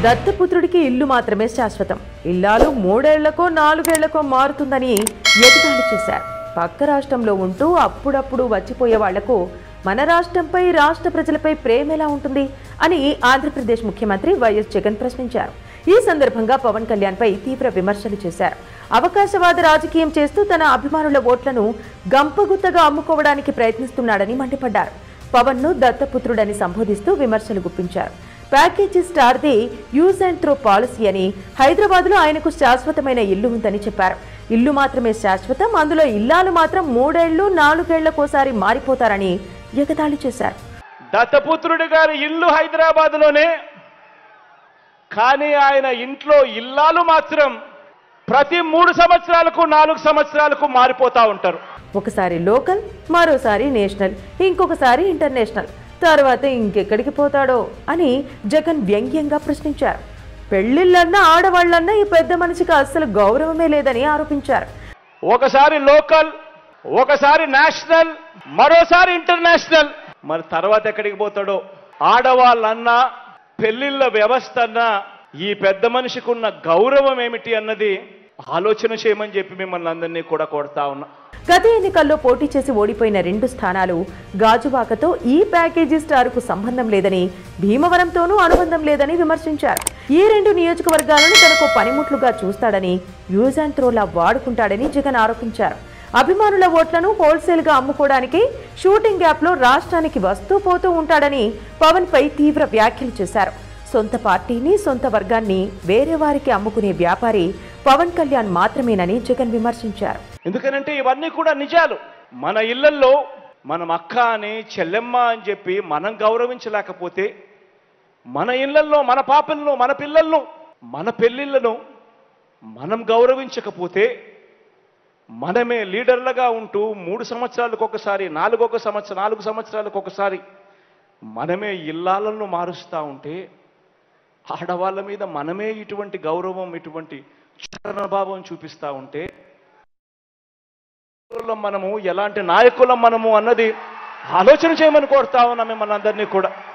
దత్తపుత్రుడికి ఇల్లు మాత్రమే శాశ్వతం ఇల్లాలు మూడేళ్లకో నాలుగేళ్లకో మారుతుందని ఎగతాళి చేశారు పక్క రాష్ట్రంలో ఉంటూ అప్పుడప్పుడు వచ్చిపోయే వాళ్లకు మన రాష్ట్రంపై రాష్ట్ర ప్రజలపై ప్రేమ ఎలా ఉంటుంది అని ఆంధ్రప్రదేశ్ ముఖ్యమంత్రి వైఎస్ జగన్ ప్రశ్నించారు ఈ సందర్భంగా పవన్ కళ్యాణ్ పై తీవ్ర విమర్శలు చేశారు అవకాశవాద రాజకీయం చేస్తూ తన అభిమానుల ఓట్లను గంపగుత్తగా అమ్ముకోవడానికి ప్రయత్నిస్తున్నాడని మండిపడ్డారు పవన్ ను దత్తపుత్రుడని సంబోధిస్తూ విమర్శలు గుప్పించారు ప్యాకేజీ స్టార్ది యూజ్ అండ్ త్రో పాలసీ అని హైదరాబాద్లో ఆయనకు శాశ్వతమైన ఇల్లు ఉందని చెప్పారు ఇల్లు మాత్రమే శాశ్వతం అందులో ఇల్లాలు మాత్రం మూడేళ్లు నాలుగేళ్లకోసారి మారిపోతారని ఎగతాళి చేశారు దత్తపుత్రుడి గారి ఇల్లు హైదరాబాద్ లోనే కానీ ఆయన ఇంట్లో ఇల్లాలు మాత్రం ప్రతి మూడు సంవత్సరాలకు నాలుగు సంవత్సరాలకు మారిపోతా ఉంటారు ఒకసారి లోకల్ మరోసారి నేషనల్ ఇంకొకసారి ఇంటర్నేషనల్ తర్వాత ఇంకెక్కడికి పోతాడో అని జగన్ వ్యంగ్యంగా ప్రశ్నించారు పెళ్లిళ్ళన్నా ఆడవాళ్లన్నా ఈ పెద్ద మనిషికి అస్సలు గౌరవమే లేదని ఆరోపించారు ఒకసారి లోకల్ ఒకసారి నేషనల్ మరోసారి ఇంటర్నేషనల్ మరి తర్వాత ఎక్కడికి పోతాడో ఆడవాళ్ళన్నా పెళ్లిళ్ళ వ్యవస్థ అన్నా ఈ పెద్ద మనిషికి ఉన్న గౌరవం ఏమిటి అన్నది ఆలోచన చేయమని చెప్పి మిమ్మల్ని అందరినీ కూడా కొడతా ఉన్నా గత ఎన్నికల్లో పోటీ చేసి ఓడిపోయిన రెండు స్థానాలు గాజువాకతో ఈ ప్యాకేజీ స్టార్కు సంబంధం లేదని భీమవరంతోనూ అనుబంధం లేదని విమర్శించారు ఈ రెండు నియోజకవర్గాలను తనకు పనిముట్లుగా చూస్తాడని యూజ్ అండ్ త్రోలా వాడుకుంటాడని జగన్ ఆరోపించారు అభిమానుల ఓట్లను హోల్సేల్ గా అమ్ముకోవడానికి షూటింగ్ గ్యాప్ లో రాష్ట్రానికి వస్తూ పోతూ ఉంటాడని పవన్ పై తీవ్ర వ్యాఖ్యలు చేశారు సొంత పార్టీని సొంత వర్గాన్ని వేరే వారికి అమ్ముకునే వ్యాపారి పవన్ కళ్యాణ్ మాత్రమేనని జగన్ విమర్శించారు ఎందుకనంటే ఇవన్నీ కూడా నిజాలు మన ఇళ్లల్లో మనం అక్క అని చెల్లెమ్మ అని చెప్పి మనం గౌరవించలేకపోతే మన ఇళ్లల్లో మన పాపలను మన పిల్లలను మన పెళ్ళిళ్ళను మనం గౌరవించకపోతే మనమే లీడర్లుగా ఉంటూ మూడు సంవత్సరాలకు ఒకసారి నాలుగొక సంవత్సరం నాలుగు సంవత్సరాలకు ఒకసారి మనమే ఇల్లాలను మారుస్తూ ఉంటే ఆడవాళ్ళ మీద మనమే ఇటువంటి గౌరవం ఇటువంటి భావం చూపిస్తూ ఉంటే నాయకులం మనము ఎలాంటి నాయకులం మనము అన్నది ఆలోచన చేయమని కోరుతా ఉన్నాం మిమ్మల్ని అందరినీ కూడా